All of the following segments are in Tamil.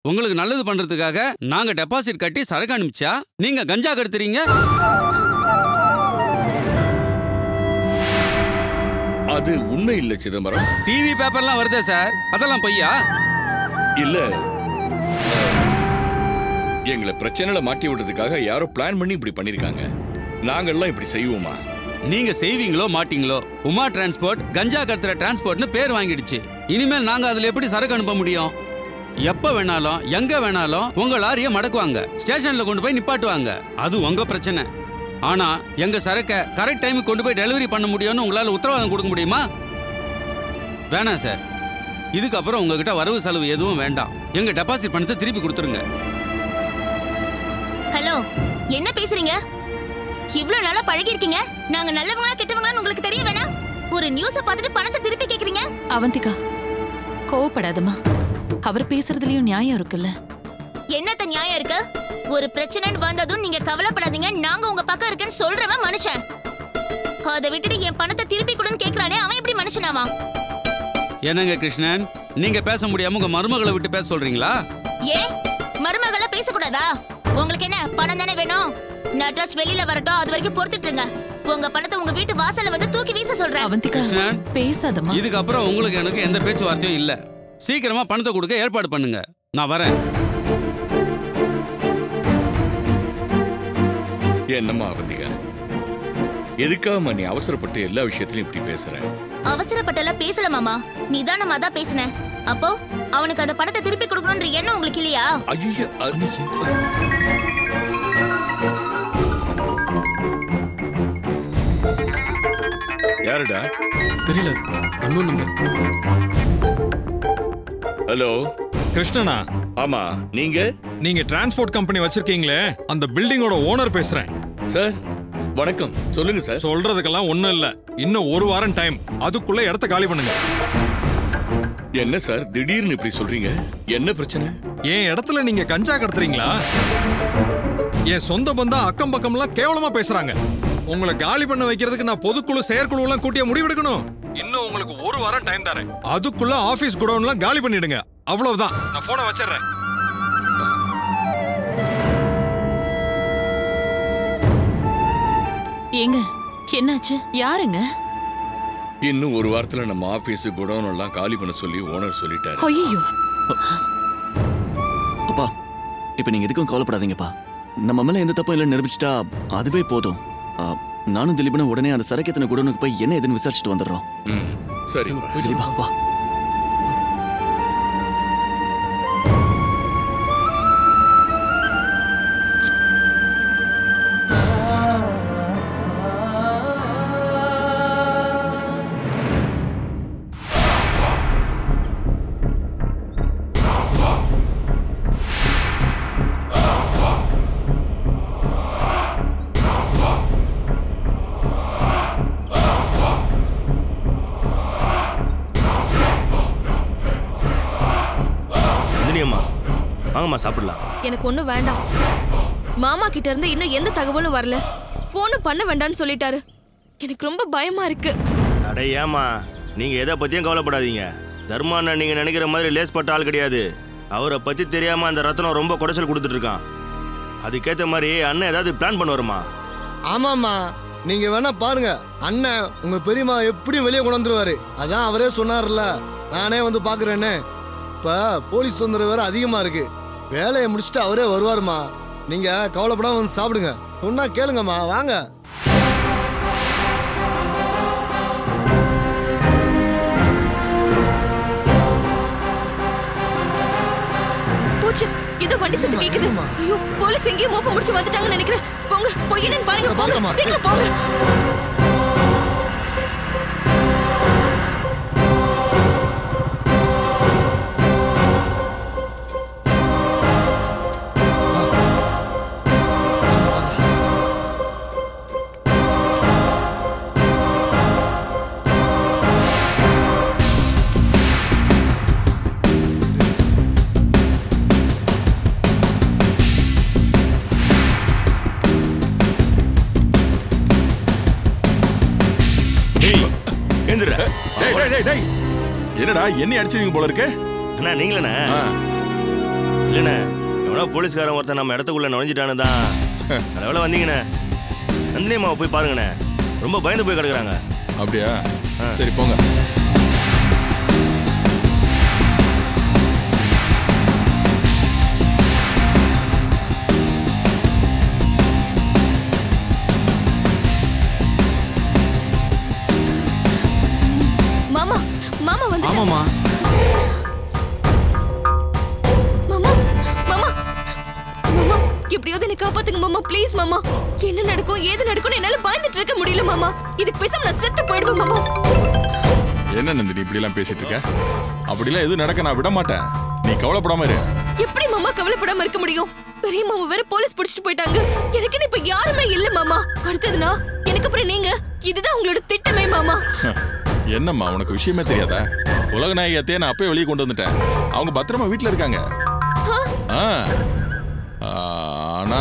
உங்களுக்கு நல்லது பண்றதுக்காக நாங்க டெபாசிட் கட்டி சரக்கு அனுப்பிச்சா நீங்க கஞ்சா கடத்துறீங்க அது உண்மை இல்ல சிதம்பரம் டிவி பேப்பர்லாம் வருதே சார் அதெல்லாம் பொய்யா இல்ல எங்களை பிரச்சனையில மாட்டி விடுறதுக்காக யாரோ பிளான் பண்ணி இப்படி பண்ணிருக்காங்க நாங்கெல்லாம் இப்படி செய்வோமா நீங்க செய்வீங்களோ மாட்டீங்களோ உமா டிரான்ஸ்போர்ட் கஞ்சா கடத்துற டிரான்ஸ்போர்ட்னு பேர் வாங்கிடுச்சு இனிமேல் நாங்க அதுல எப்படி சரக்கு அனுப்ப முடியும் எப்ப வேணாலும் எங்க வேணாலும் உங்க லாரியை மடக்குவாங்க ஸ்டேஷன்ல கொண்டு போய் நிப்பாட்டுவாங்க அது உங்க பிரச்சனை ஆனா எங்க சரக்கை கரெக்ட் டைமுக்கு கொண்டு போய் டெலிவரி பண்ண முடியும்னு உங்களால உத்தரவாதம் கொடுக்க முடியுமா வேணாம் சார் இதுக்கப்புறம் உங்ககிட்ட வரவு செலவு எதுவும் வேண்டாம் எங்க டெபாசிட் பணத்தை திருப்பி கொடுத்துருங்க ஹலோ என்ன பேசுறீங்க இவ்ளோ நாளா பழகி இருக்கீங்க நாங்க நல்லவங்களா கெட்டவங்களான்னு உங்களுக்கு தெரிய வேணாம் ஒரு நியூஸ பார்த்துட்டு பணத்தை திருப்பி கேக்குறீங்க அவந்திகா கோவப்படாதம்மா அவர் பேசுறதுலயும் நியாயம் இருக்குல்ல என்னத்த நியாயம் இருக்கு ஒரு பிரச்சனைன்னு வந்ததும் நீங்க கவலைப்படாதீங்க நாங்க உங்க பக்கம் இருக்கேன்னு சொல்றவன் மனுஷன் அதை விட்டுட்டு என் பணத்தை திருப்பி கொடுன்னு கேக்குறானே அவன் எப்படி மனுஷனாமா என்னங்க கிருஷ்ணன் நீங்க பேச முடியாம உங்க மருமகளை விட்டு பேச சொல்றீங்களா ஏன் மருமகள பேசக்கூடாதா உங்களுக்கு என்ன பணம் தானே வேணும் நட்ராஜ் வெளியில வரட்டும் அது வரைக்கும் பொறுத்துட்டு இருங்க உங்க பணத்தை உங்க வீட்டு வாசல்ல வந்து தூக்கி வீச சொல்றேன் அவந்திகா கிருஷ்ணன் பேசாதம்மா இதுக்கப்புறம் உங்களுக்கு எனக்கு எந்த பேச்சுவார்த்தையும் இல்ல சீக்கிரமா பணத்தை கொடுக்க ஏற்பாடு பண்ணுங்க நான் வரேன் என்னம்மா அவந்திகா எதுக்காகம்மா நீ அவசரப்பட்டு எல்லா விஷயத்திலும் இப்படி பேசுற அவசரப்பட்டெல்லாம் பேசல மாமா நிதானமா தான் பேசினேன் அப்போ அவனுக்கு அந்த பணத்தை திருப்பி கொடுக்கணும்ன்ற எண்ணம் உங்களுக்கு இல்லையா ஐயோ அது யாருடா தெரியல அன்னோன் நம்பர் ஹலோ கிருஷ்ணனா ஆமா நீங்க நீங்க டிரான்ஸ்போர்ட் கம்பெனி வச்சிருக்கீங்களே அந்த பில்டிங்கோட ஓனர் பேசுறேன் சார் வணக்கம் சொல்லுங்க சார் சொல்றதுக்கெல்லாம் ஒண்ணும் இல்ல இன்னும் ஒரு வாரம் டைம் அதுக்குள்ள இடத்த காலி பண்ணுங்க என்ன சார் திடீர்னு இப்படி சொல்றீங்க என்ன பிரச்சனை என் இடத்துல நீங்க கஞ்சா கடத்துறீங்களா என் சொந்த பந்தா அக்கம் பக்கம்லாம் கேவலமா பேசுறாங்க உங்களை காலி பண்ண வைக்கிறதுக்கு நான் பொதுக்குழு செயற்குழு எல்லாம் கூட்டிய முடிவெடுக்கணும் இன்னும் உங்களுக்கு ஒரு வாரம் டைம் தரேன் அதுக்குள்ள ஆபீஸ் குடோன்லாம் காலி பண்ணிடுங்க அவ்வளவுதான் நான் போனை வச்சிடுறேன் ஏங்க என்னாச்சு யாருங்க இன்னும் ஒரு வாரத்துல நம்ம ஆபீஸ் குடோன் எல்லாம் காலி பண்ண சொல்லி ஓனர் சொல்லிட்டாரு ஐயோ அப்பா இப்போ நீங்க எதுக்கும் கவலைப்படாதீங்கப்பா நம்ம மேல எந்த தப்பும் இல்லை நிரூபிச்சிட்டா அதுவே போதும் ஆ, நானும் திலீபனும் உடனே அந்த சரக்கத்தின குடோனுக்கு போய் என்ன ஏதுன்னு விசாரிச்சுட்டு வந்துடுறோம் ம், சரி திலீபா வா நந்தினியம்மா வாங்கம்மா சாப்பிடலாம் எனக்கு ஒன்றும் வேண்டாம் மாமா கிட்ட இருந்து இன்னும் எந்த தகவலும் வரல ஃபோனும் பண்ண வேண்டாம்னு சொல்லிட்டாரு எனக்கு ரொம்ப பயமா இருக்கு அட ஏம்மா நீங்க எதை பத்தியும் கவலைப்படாதீங்க தர்மா அண்ணன் நீங்க நினைக்கிற மாதிரி லேஸ்பட்ட ஆள் கிடையாது அவரை பத்தி தெரியாம அந்த ரத்னம் ரொம்ப குடைச்சல் கொடுத்துட்டு இருக்கான் அதுக்கேத்த மாதிரி அண்ணன் ஏதாவது பிளான் பண்ணுவாருமா ஆமாம்மா நீங்க வேணா பாருங்க அண்ணன் உங்க பெரியம்மா எப்படியும் வெளியே கொண்டு வந்துருவாரு அதான் அவரே சொன்னார்ல நானே வந்து பாக்குறேன்னு இப்ப போலீஸ் தொந்தரவு வேற அதிகமா இருக்கு வேலையை முடிச்சுட்டு அவரே வருவாருமா நீங்க கவலைப்படாம வந்து சாப்பிடுங்க சொன்னா கேளுங்கம்மா வாங்க போச்சு ஏதோ வண்டி சத்து கேக்குது என்னம்மா? ஐயோ போலீஸ் எங்கேயும் மோப்ப முடிச்சு வந்துட்டாங்கன்னு நினைக்கிறேன் போங்க போய் என்னன்னு பாருங்க இங்க பாருங்கம்மா. போங்க சீக்கிரம் போங்க டேய் எந்திர டேய், டேய், டேய், டேய். என்னடா என்ன அடிச்சிருவீங்க போல இருக்கு அண்ணா நீங்களண்ணே இல்லைண்ணே எவனோ போலீஸ்காரன் ஒருத்தன் நம்ம இடத்துக்குள்ள நுழைஞ்சிட்டானு தான் நல்ல வேலை வந்தீங்கண்ணே நந்தினி அம்மாவை போய் பாருங்கண்ணே ரொம்ப பயந்து போய் கிடக்குறாங்க அப்படியா சரி போங்க மாமா மாமா வந்து ஆமாமா மாமா மாமா மாமா எப்படியாவது என்ன காப்பாத்துங்க மாமா ப்ளீஸ் மாமா என்ன நடக்கும் ஏது நடக்கும்னு என்னால பயந்துட்டு இருக்க முடியல மாமா இதுக்கு பேசாம நான் செத்து போயிடுவேன் மாமா என்ன நந்தினி இப்படி எல்லாம் பேசிட்டு இருக்க அப்படிலாம் எதுவும் நடக்க நான் விட மாட்டேன் நீ கவலைப்படாம இரு எப்படி மாமா கவலைப்படாம இருக்க முடியும் பெரிய மாமா வேற போலீஸ் பிடிச்சிட்டு போயிட்டாங்க எனக்குன்னு இப்ப யாருமே இல்ல மாமா அடுத்ததுனா எனக்கு அப்புறம் நீங்க இதுதான் உங்களோட திட்டமே மாமா என்னம்மா உனக்கு விஷயமே தெரியாதா உலக நாயகத்தையே நான் அப்பயே வெளியே கொண்டு வந்துட்டேன் அவங்க பத்திரமா வீட்டில் இருக்காங்க ஆ ஆனா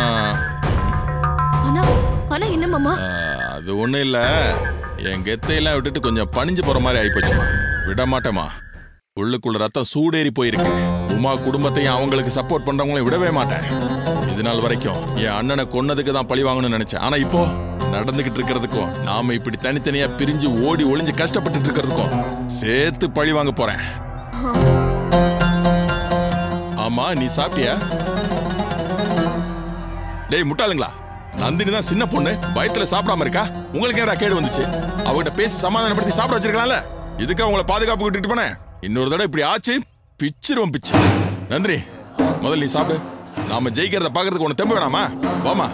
ஆனா ஆனா என்ன மாமா ஆ, அது ஒண்ணும் இல்ல என் கெத்தையெல்லாம் விட்டுட்டு கொஞ்சம் பணிஞ்சு போற மாதிரி ஆயிப்போச்சுமா விட மாட்டேமா உள்ளுக்குள்ள ரத்தம் சூடேறி போயிருக்கு உமா குடும்பத்தையும் அவங்களுக்கு சப்போர்ட் பண்றவங்களையும் விடவே மாட்டேன் இது நாள் வரைக்கும் என் அண்ணனை கொன்னதுக்கு தான் பழி வாங்கணும்னு நினைச்சேன் ஆனா இப்போ நடந்துகிட்டு இருக்கிறதுக்கும் நாம இப்படி தனித்தனியா பிரிஞ்சு ஓடி ஒளிஞ்சு கஷ்டப்பட்டுட்டு இருக்கிறதுக்கும் சேர்த்து பழி வாங்க போறேன் ஆமா நீ சாப்பிட்டியா டேய் முட்டாளுங்களா நந்தினி தான் சின்ன பொண்ணு பயத்துல சாப்பிடாம இருக்கா உங்களுக்கு என்னடா கேடு வந்துச்சு அவகிட்ட பேசி சமாதானப்படுத்தி சாப்பிட வச்சிருக்கலாம்ல இதுக்கு அவங்கள பாதுகாப்பு விட்டுட்டு போனேன் இன்னொரு தடவை இப்படி ஆச்சு பிச்சிருவோம் பிச்சு நந்தினி முதல்ல நீ சாப்பிடு நாம ஜெயிக்கிறத பாக்குறதுக்கு உனக்கு தெம்பு வேணாமா வாமா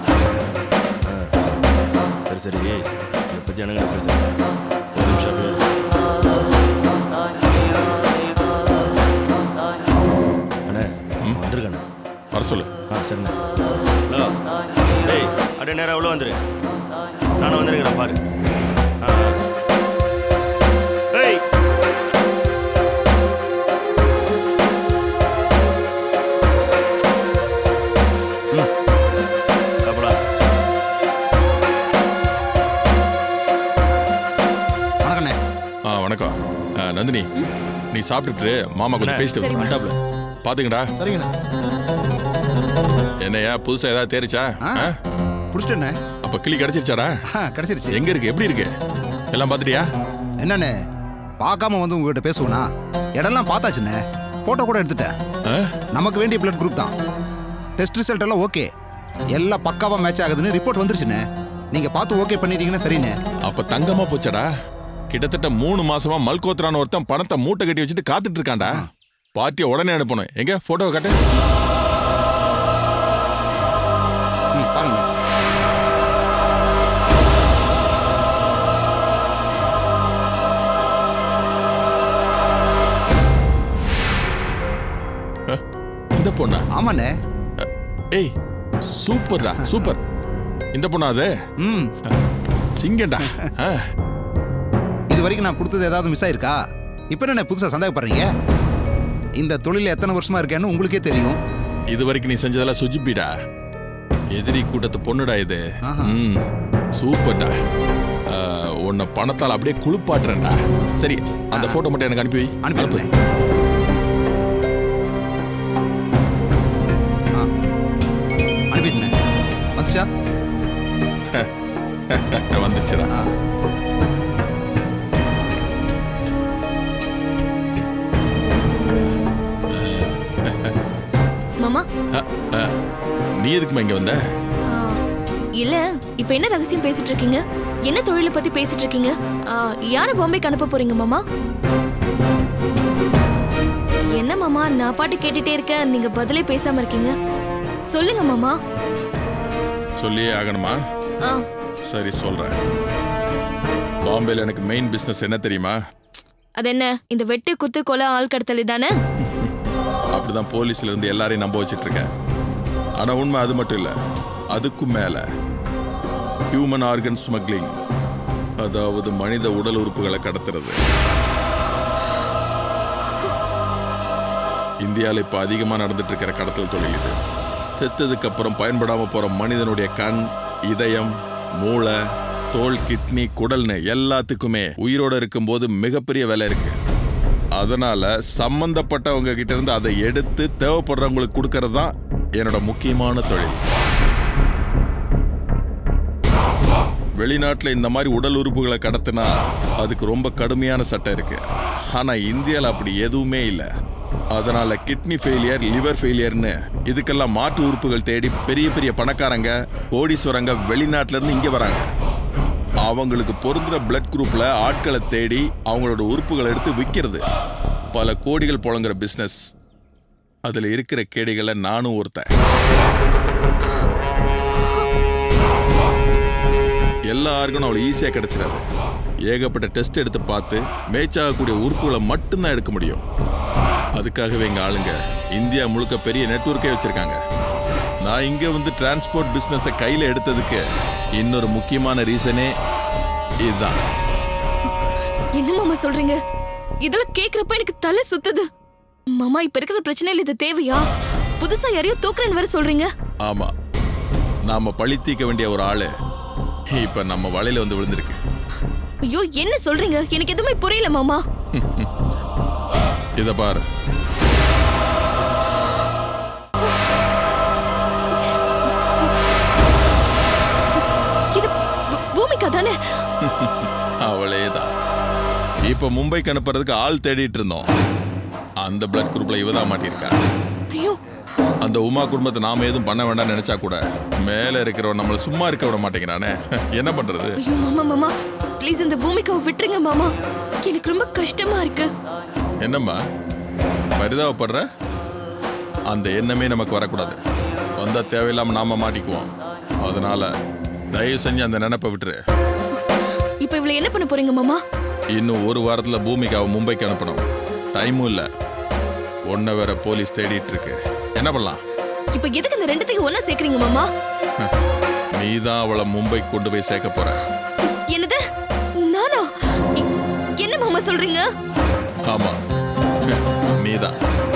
சரி சரி இதை பற்றி எனக்கு பேசுகிறேன் ஒரு நிமிஷம் அப்படியே இரு. அண்ணே அவன் வந்திருக்கானே வர சொல்லு ஆ சரிண்ணே ஹலோ டேய் அப்படியே நேரம் எவ்வளோ வந்துரு நானும் வந்துருக்கிறேன் பாரு ஆ ஆ. ஏய் ம். சாப்பிடா வணக்கண்ணே ஆ வணக்கம் ஆ, நந்தினி நீ சாப்பிட்டுட்டு மாமா கொஞ்சம் பேசிட்டு சரிம்மா. வந்துட்டாப்ல பாத்துங்கடா சரிங்கண்ணா என்னையா புதுசா ஏதாவது தேரிச்சா ஆ பிடிச்சிட்டேண்ணே அப்ப கிளி கிடைச்சிருச்சாடா ஆ கிடைச்சிருச்சு எங்க இருக்கு எப்படி இருக்கு எல்லாம் பாத்துட்டியா என்னண்ணே பார்க்காம வந்து உங்ககிட்ட பேசுவேனா இடம்லாம் பார்த்தாச்சுண்ணே ஃபோட்டோ கூட எடுத்துட்டேன் ஆ? நமக்கு வேண்டிய பிளட் குரூப் தான் டெஸ்ட் ரிசல்ட் எல்லாம் ஓகே எல்லாம் பக்காவா மேட்ச் ஆகுதுன்னு ரிப்போர்ட் வந்துருச்சுண்ணே நீங்க பார்த்து ஓகே பண்ணிட்டீங்கன்னா சரிண்ணே அப்ப தங்கமா போச்சடா கிட்டத்தட்ட மூணு மாசமா மல்கோத்ரான்னு ஒருத்தன் பணத்தை மூட்டை கட்டி வச்சுட்டு காத்துட்டு இருக்கான்டா பார்ட்டியை உடனே அனுப்பணும் எங்க போட்டோ காட்டு ம் பாருங்க இந்த பொண்ணா ஆமாண்ணே ஏய் சூப்பர்டா சூப்பர் இந்த பொண்ணா அது ம் சிங்கண்டா ஆ, இது வரைக்கும் நான் கொடுத்தது ஏதாவது மிஸ் ஆயிருக்கா இப்போ என்ன புதுசாக சந்தேகப்படுறீங்க இந்த தொழில் எத்தனை வருஷமா இருக்கேன்னு உங்களுக்கே தெரியும் இது வரைக்கும் நீ செஞ்சதெல்லாம் சுஜிப்பிடா எதிரி கூட்டத்து பொண்ணுடா இது ஆஹா. ம் சூப்பர்டா ஆ, உன்னை பணத்தால் அப்படியே குளிப்பாட்டுறேன்டா சரி அந்த போட்டோ மட்டும் எனக்கு அனுப்பி வை. அனுப்பிடுறேன் ஆ அனுப்பிட்டேன் வந்துச்சா வந்துச்சுடா ஆ மாமா ஆ, ஆ, நீ எதுக்குமா இங்க வந்த ஆ, இல்ல இப்ப என்ன ரகசியம் பேசிட்டு இருக்கீங்க என்ன தொழிலை பத்தி பேசிட்டு இருக்கீங்க ஆ, யாரை பாம்பேக்கு அனுப்ப போறீங்க மாமா என்ன மாமா நான் பாட்டு கேட்டுட்டே இருக்கேன் நீங்க பதிலே பேசாம இருக்கீங்க சொல்லுங்க மாமா சொல்லியே ஆகணுமா ஆ சரி சொல்றேன் பாம்பேல எனக்கு மெயின் பிசினஸ் என்ன தெரியுமா அது என்ன இந்த வெட்டு குத்து கொலை ஆள் கடத்தல் தானே அப்படிதான் போலீஸ்ல இருந்து எல்லாரையும் நம்ப வச்சிட்டு இருக்கேன் ஆனா உண்மை அது மட்டும் இல்ல அதுக்கும் மேல ஹியூமன் ஆர்கன் ஸ்மக்லிங் அதாவது மனித உடல் உறுப்புகளை கடத்துறது இந்தியாவில் இப்ப அதிகமா நடந்துட்டு இருக்கிற கடத்தல் தொழில் இது செத்ததுக்கு அப்புறம் பயன்படாம போற மனிதனுடைய கண் இதயம் மூளை தோல் கிட்னி குடல்னு எல்லாத்துக்குமே உயிரோட இருக்கும்போது மிகப்பெரிய வேலை இருக்கு அதனால சம்பந்தப்பட்டவங்க கிட்ட இருந்து அதை எடுத்து தேவைப்படுறவங்களுக்கு கொடுக்கறது தான் என்னோட முக்கியமான தொழில் வெளிநாட்டுல இந்த மாதிரி உடல் உறுப்புகளை கடத்தினா அதுக்கு ரொம்ப கடுமையான சட்டம் இருக்கு ஆனா இந்தியால அப்படி எதுவுமே இல்லை அதனால கிட்னி ஃபெயிலியர் லிவர் ஃபெயிலியர்னு இதுக்கெல்லாம் மாற்று உறுப்புகள் தேடி பெரிய பெரிய பணக்காரங்க கோடீஸ்வரங்க வெளிநாட்டுல இருந்து இங்க வராங்க அவங்களுக்கு பொருந்துற பிளட் குரூப்ல ஆட்களை தேடி அவங்களோட உறுப்புகளை எடுத்து விற்கிறது பல கோடிகள் புழங்குற பிசினஸ் அதுல இருக்கிற கேடிகளை நானும் ஒருத்தன் எல்லா ஆர்கனும் அவ்வளோ ஈஸியாக கிடைச்சிடாது ஏகப்பட்ட டெஸ்ட் எடுத்து பார்த்து மேட்ச் ஆகக்கூடிய உறுப்புகளை மட்டும்தான் எடுக்க முடியும் அதுக்காகவே எங்கள் ஆளுங்க இந்தியா முழுக்க பெரிய நெட்வொர்க்கே வச்சிருக்காங்க நான் இங்கே வந்து டிரான்ஸ்போர்ட் பிஸ்னஸை கையில் எடுத்ததுக்கு இன்னொரு முக்கியமான ரீசனே இதுதான் என்ன மாமா சொல்றீங்க இதெல்லாம் கேக்குறப்ப எனக்கு தலை சுத்துது மாமா இப்ப இருக்கிற பிரச்சனையில இது தேவையா புதுசா யாரையோ தூக்குறேன்னு வேற சொல்றீங்க ஆமாம் நாம பழி தீர்க்க வேண்டிய ஒரு ஆளு இப்போ நம்ம வலையில வந்து விழுந்திருக்கு ஐயோ என்ன சொல்றீங்க எனக்கு எதுவுமே புரியல மாமா இதை பாரு இது பூ- பூமிகா தானே அவளே தான் இப்போ மும்பைக்கு அனுப்புறதுக்கு ஆள் தேடிட்டு இருந்தோம் அந்த பிளட் குரூப்ல இவ தான் மாட்டியிருக்கா ஐயோ அந்த உமா குடும்பத்தை நாம எதுவும் பண்ண வேண்டாம்னு நினைச்சா கூட மேல இருக்கிறவன் நம்மள சும்மா இருக்க விட மாட்டேங்கிறானே என்ன பண்றது ஐயோ மாமா மாமா ப்ளீஸ் இந்த பூமிக்காவை விட்டுருங்க மாமா எனக்கு ரொம்ப கஷ்டமா இருக்கு என்னம்மா பரிதாபப்படுற அந்த எண்ணமே நமக்கு வரக்கூடாது வந்தா தேவையில்லாம நாம மாட்டிக்குவோம் அதனால தயவு செஞ்சு அந்த நினைப்பை விட்டுரு இப்ப இவளை என்ன பண்ண போறீங்க மாமா இன்னும் ஒரு வாரத்துல பூமிக்காவை மும்பைக்கு அனுப்பணும் டைமும் இல்ல ஒன்ன வேற போலீஸ் தேடிட்டு இருக்கு என்ன பண்ணலாம் இப்ப எதுக்கு இந்த ரெண்டுத்தையும் ஒண்ணா சேர்க்கறீங்க மாமா நீ தான் அவளை மும்பைக்கு கொண்டு போய் சேர்க்க போற என்னது நானா இ- என்ன மாமா சொல்றீங்க ஆமா நீதான்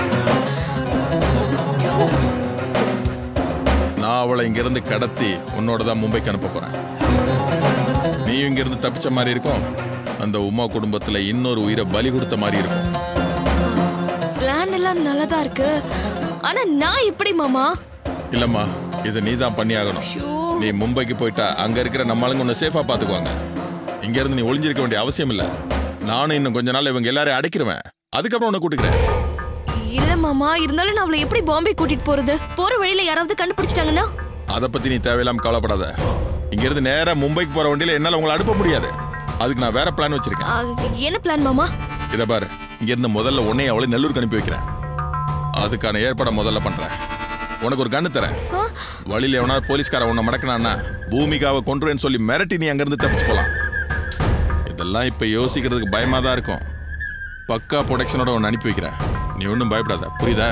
நான் அவளை இங்கிருந்து கடத்தி உன்னோட தான் மும்பைக்கு அனுப்ப போறேன் நீ இங்கிருந்து தப்பிச்ச மாதிரி இருக்கும் அந்த உமா குடும்பத்துல இன்னொரு உயிரை பலி கொடுத்த மாதிரி இருக்கும் பிளான் எல்லாம் நல்லதா இருக்கு ஆனா நான் எப்படி மாமா இல்லம்மா இது நீ தான் பண்ணி ஆகணும் நீ மும்பைக்கு போயிட்டா அங்க இருக்கிற நம்ம ஆளுங்க உன்னை சேஃபா பாத்துக்குவாங்க இங்க இருந்து நீ ஒளிஞ்சிருக்க வேண்டிய அவசியம் இல்ல நானும் இன்னும் கொஞ்ச நாள் இவங்க எல்லாரையும் அடைக்கிறேன் அதுக்கப்புறம் உன்னை கூட்டிக்கிறேன் இல்ல மாமா இருந்தாலும் நான் அவளை எப்படி பாம்பே கூட்டிட்டு போறது போற வழியில யாராவது கண்டுபிடிச்சிட்டாங்கன்னா அதை பத்தி நீ தேவையில்லாம கவலைப்படாத இங்க இருந்து நேரா மும்பைக்கு போற வண்டியில என்னால உங்களை அனுப்ப முடியாது அதுக்கு நான் வேற பிளான் வச்சிருக்கேன் ஆ, என்ன பிளான் மாமா இதை பாரு இங்க இருந்து முதல்ல உன்னைய அவளை நெல்லூருக்கு அனுப்பி வைக்கிறேன் அதுக்கான ஏற்பாடை முதல்ல பண்றேன் உனக்கு ஒரு கண்ணு தரேன் வழியில எவனா போலீஸ்கார உன்னை மடக்கினான்னா பூமிகாவை கொன்றுவேன்னு சொல்லி மிரட்டி நீ அங்கிருந்து தப்பிச்சு போலாம் இதெல்லாம் இப்ப யோசிக்கிறதுக்கு பயமா தான் இருக்கும் பக்கா ப்ரொடெக்ஷனோட உன்னை அனுப்பி வைக்கிறேன் நீ ஒன்றும் பயப்படாத புரியுதா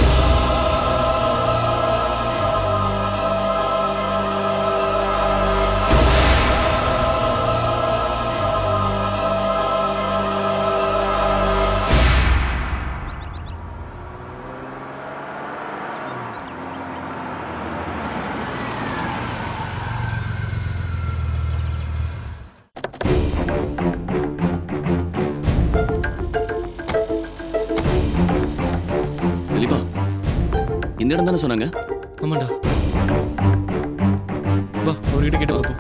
திலீபா இந்த இடம் தானே சொன்னாங்க ஆமாண்டா வா அவர்கிட்ட கேட்டு பார்ப்போம்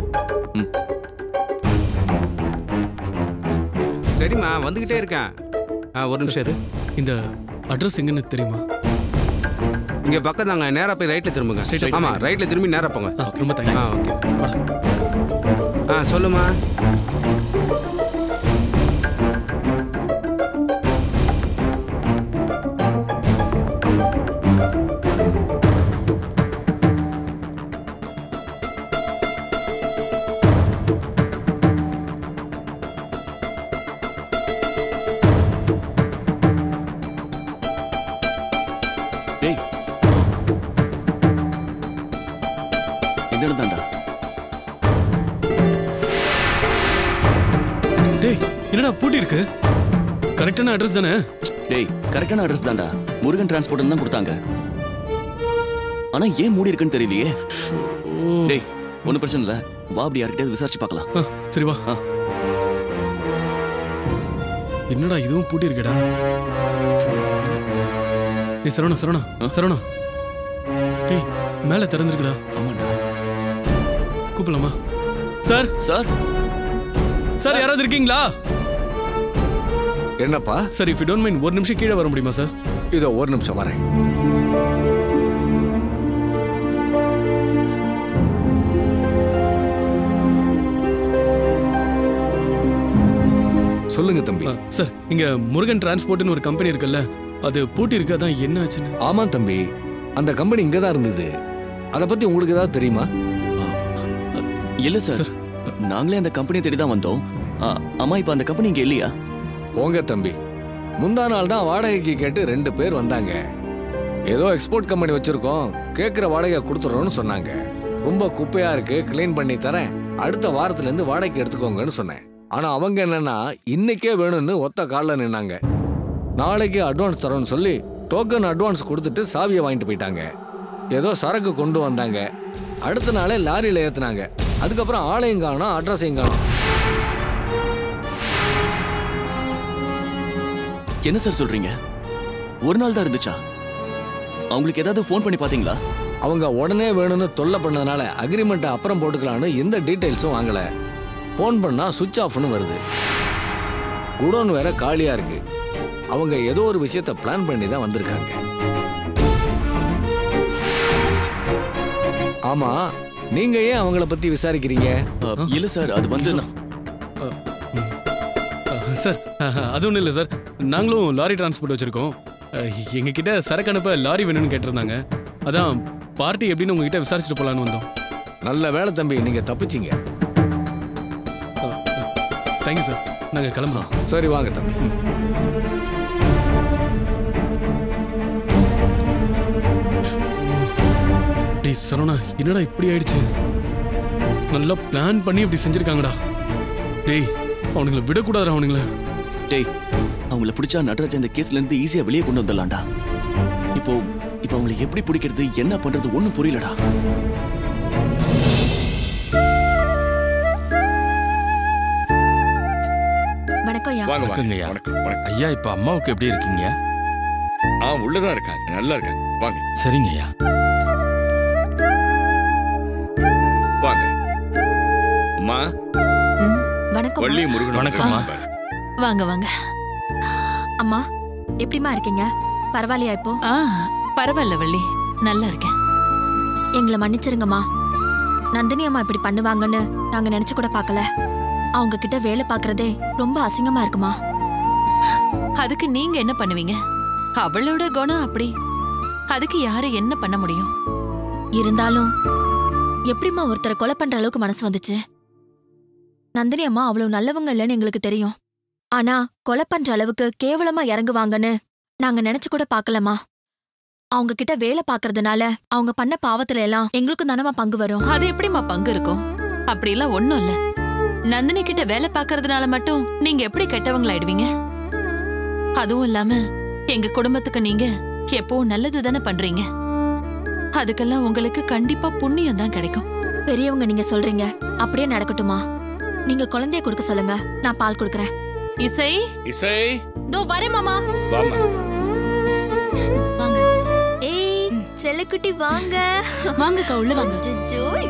சரிம்மா வந்துகிட்டே இருக்கேன் ஆ ஒரு நிமிஷம் இரு இந்த அட்ரஸ் எங்கன்னு தெரியுமா இங்க பக்கம் தாங்க நேரா போய் ரைட்ல திரும்புங்க Straight ஆ ஆமா போங்க. ரைட்ல திரும்பி நேரா போங்க ஆ, ரொம்ப தேங்க்ஸ் ஆ ஓகே ஆ சொல்லுமா டேய் இந்த இடம் தான்டா டேய் என்னடா பூட்டி இருக்கு கரெக்டான அட்ரஸ் தானே டேய் கரெக்டான அட்ரஸ் தான்டா முருகன் டிரான்ஸ்போர்ட் தான் கொடுத்தாங்க ஆனா ஏன் மூடி இருக்குன்னு தெரியலையே டேய் ஒன்றும் பிரச்சனை இல்லை வா அப்படி யார்கிட்டயாவது விசாரிச்சு பார்க்கலாம் சரி வா என்னடா இதுவும் பூட்டி இருக்கடா டேய் சரவணா சரவணா சரவணா டேய் மேல திறந்திருக்குடா ஆமாண்டா கூப்பிடலாமா சார் சார் சார் யாராவது இருக்கீங்களா என்னப்பா sir if you don't mind ஒரு நிமிஷம் கீழே வர முடியுமா சார் இதோ ஒரு நிமிஷம் வரேன் சொல்லுங்க தம்பி சார் இங்க முருகன் டிரான்ஸ்போர்ட்னு ஒரு கம்பெனி இருக்குல்ல அது பூட்டி இருக்கு அதான் என்ன ஆச்சுன்னு ஆமா தம்பி அந்த கம்பெனி இங்க தான் இருந்தது அதை பத்தி உங்களுக்கு ஏதாவது தெரியுமா இல்ல சார் நாங்களே அந்த கம்பெனியை தேடி தான் வந்தோம் ஆ, அம்மா இப்ப அந்த கம்பெனி இங்க இல்லையா போங்க தம்பி முந்தா நாள் தான் வாடகைக்கு கேட்டு ரெண்டு பேர் வந்தாங்க ஏதோ எக்ஸ்போர்ட் கம்பெனி வச்சிருக்கோம் கேட்குற வாடகை கொடுத்துட்றோன்னு சொன்னாங்க ரொம்ப குப்பையா இருக்கு க்ளீன் பண்ணி தரேன் அடுத்த வாரத்துல இருந்து வாடகைக்கு எடுத்துக்கோங்கன்னு சொன்னேன் ஆனா அவங்க என்னன்னா இன்னைக்கே வேணும்னு ஒத்த காலில் நின்னாங்க நாளைக்கு அட்வான்ஸ் தரோன்னு சொல்லி டோக்கன் அட்வான்ஸ் கொடுத்துட்டு சாவியை வாங்கிட்டு போயிட்டாங்க ஏதோ சரக்கு கொண்டு வந்தாங்க அடுத்த நாளே லாரியில் ஏத்துனாங்க அதுக்கப்புறம் ஆளையும் காணோம் அட்ரஸையும் காணோம் என்ன சார் சொல்றீங்க ஒரு நாள் தான் இருந்துச்சா அவங்களுக்கு ஏதாவது ஃபோன் பண்ணி பாத்தீங்களா அவங்க உடனே வேணும்னு தொல்லை பண்ணதுனால அக்ரிமெண்ட்டை அப்புறம் போட்டுக்கலான்னு எந்த டீட்டெயில்ஸும் வாங்கல ஃபோன் பண்ணா சுவிட்ச் ஆஃப்னு வருது குடோன் வேற காலியா இருக்கு அவங்க ஏதோ ஒரு விஷயத்த பிளான் பண்ணி தான் வந்திருக்காங்க ஆமா நீங்க ஏன் அவங்கள பத்தி விசாரிக்கிறீங்க இல்ல சார் அது வந்து நான் சார் அது ஒன்றும் இல்லை சார் நாங்களும் லாரி டிரான்ஸ்போர்ட் வச்சிருக்கோம் அஹ், எங்ககிட்ட சரக்கு அனுப்ப லாரி வேணும்னு கேட்டிருந்தாங்க அதான் பார்ட்டி எப்படின்னு உங்ககிட்ட விசாரிச்சுட்டு போலான்னு வந்தோம் நல்ல வேலை தம்பி நீங்க தப்பிச்சீங்க தேங்க்யூ சார் நாங்கள் கிளம்புறோம் சரி வாங்க தம்பி டேய் சரவணா என்னடா இப்படி ஆயிடுச்சு நல்லா பிளான் பண்ணி இப்படி செஞ்சிருக்காங்கடா டேய் அவனுங்களை விடக்கூடாதுடா அவனுங்கள டேய் அவங்கள பிடிச்சா நடராஜ் இந்த கேஸ்ல இருந்து ஈஸியா வெளியே கொண்டு வந்துடலாம்டா இப்போ இப்போ அவங்களை எப்படி பிடிக்கிறது என்ன பண்றது ஒண்ணும் புரியலடா வணக்கம் ஐயா வாங்க வாங்க வணக்கங்கய்யா. வணக்கம் வணக்கம் ஐயா இப்ப அம்மாவுக்கு எப்படி இருக்கீங்க ஆ உள்ளதான் இருக்காங்க நல்லா இருக்காங்க வாங்க சரிங்க ஐயா வாங்க அம்மா வணக்கம் வள்ளி முருகன் வணக்கம்மா. வாங்க வாங்க அம்மா எப்படிமா இருக்கீங்க பரவாயில்லையா இப்போ ஆ பரவாயில்ல வள்ளி நல்லா இருக்கேன் எங்களை மன்னிச்சிருங்கம்மா நந்தினி அம்மா இப்படி பண்ணுவாங்கன்னு நாங்க நினைச்சு கூட பார்க்கல அவங்க கிட்ட வேலை பார்க்கறதே ரொம்ப அசிங்கமா இருக்குமா அதுக்கு நீங்க என்ன பண்ணுவீங்க அவளோட குணம் அப்படி அதுக்கு யாரு என்ன பண்ண முடியும் இருந்தாலும் எப்படிம்மா ஒருத்தரை கொலை பண்ற அளவுக்கு மனசு வந்துச்சு நந்தினி அம்மா அவ்வளவு நல்லவங்க இல்லைன்னு எங்களுக்கு தெரியும் ஆனா கொலை பண்ற அளவுக்கு கேவலமா இறங்குவாங்கன்னு நாங்க நினைச்சு கூட பார்க்கலமா அவங்க கிட்ட வேலை பார்க்கறதுனால அவங்க பண்ண பாவத்துல எல்லாம் எங்களுக்கும் தானமா பங்கு வரும் அது எப்படிம்மா பங்கு இருக்கும் அப்படிலாம் ஒண்ணும் இல்ல நந்தினி கிட்ட வேலை பார்க்கறதுனால மட்டும் நீங்க எப்படி கெட்டவங்களாயிடுவீங்க அதுவும் இல்லாம எங்க குடும்பத்துக்கு நீங்க எப்பவும் நல்லது தானே பண்றீங்க அதுக்கெல்லாம் உங்களுக்கு கண்டிப்பா புண்ணியம் தான் கிடைக்கும் பெரியவங்க நீங்க சொல்றீங்க அப்படியே நடக்கட்டுமா நீங்க குழந்தைய கொடுக்க சொல்லுங்க நான் பால் கொடுக்கறேன் இசை இசை தோ வரேன் மாமா வாமா வாங்க ஏய் செல்லக்குட்டி வாங்க வாங்கக்கா உள்ள வாங்க ஜோய்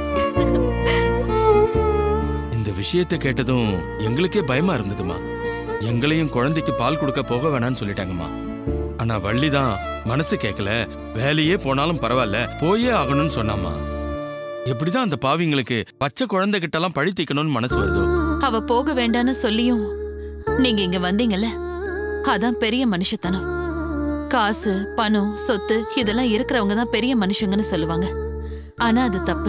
இந்த விஷயத்தை கேட்டதும் எங்களுக்கே பயமா இருந்ததுமா எங்களையும் குழந்தைக்கு பால் கொடுக்க போக வேணாம்னு சொல்லிட்டாங்கம்மா ஆனா வள்ளி தான் மனசு கேட்கல வேலையே போனாலும் பரவாயில்ல போயே ஆகணும்னு சொன்னாம்மா எப்படிதான் அந்த பாவிங்களுக்கு பச்சை குழந்தை கிட்டலாம் பழி தீக்கணும்னு மனசு வருதோ அவ போக வேண்டான்னு சொல்லியும் நீங்க இங்க வந்தீங்கல்ல அதான் பெரிய மனுஷத்தனம் காசு பணம் சொத்து இதெல்லாம் இருக்கிறவங்க தான் பெரிய மனுஷங்கன்னு சொல்லுவாங்க ஆனா அது தப்பு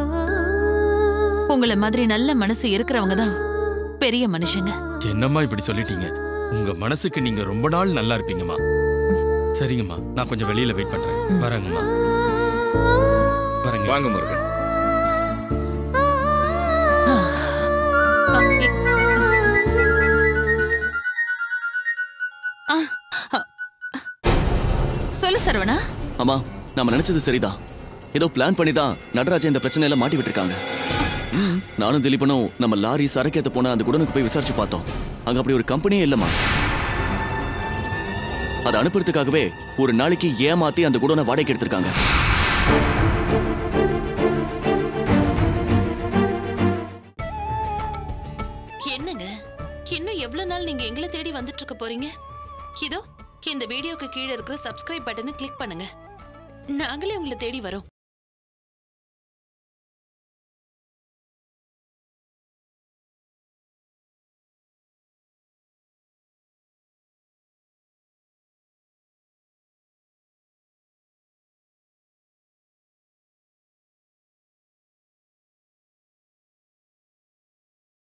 உங்கள மாதிரி நல்ல மனசு இருக்கிறவங்க தான் பெரிய மனுஷங்க என்னம்மா இப்படி சொல்லிட்டீங்க உங்க மனசுக்கு நீங்க ரொம்ப நாள் நல்லா இருப்பீங்கம்மா சரிங்கம்மா நான் கொஞ்சம் வெளியில வெயிட் பண்றேன் வரேங்கம்மா வரேங்க வாங்க முருகன் ஆ, ஆ. சொல்லு சரவணா ஆமா நம்ம நினைச்சது சரிதான் ஏதோ பிளான் பண்ணி தான் நடராஜன் இந்த பிரச்சனையில மாட்டி விட்டுருக்காங்க ம், நானும் திலீபனும் நம்ம லாரி சரக்கேத்த போன அந்த குடனுக்கு போய் விசாரிச்சு பார்த்தோம் அங்க அப்படி ஒரு கம்பெனியே இல்லம்மா அதை அனுப்புறதுக்காகவே ஒரு நாளைக்கு ஏமாத்தி அந்த குடோனை வாடகைக்கு எடுத்திருக்காங்க என்னங்க இன்னும் எவ்வளவு நாள் நீங்க எங்களை தேடி வந்துட்டு இருக்க போறீங்க இதோ இந்த வீடியோக்கு கீழே இருக்கிற சப்ஸ்கிரைப் பட்டனை கிளிக் பண்ணுங்க நாங்களே உங்களை தேடி வரோம்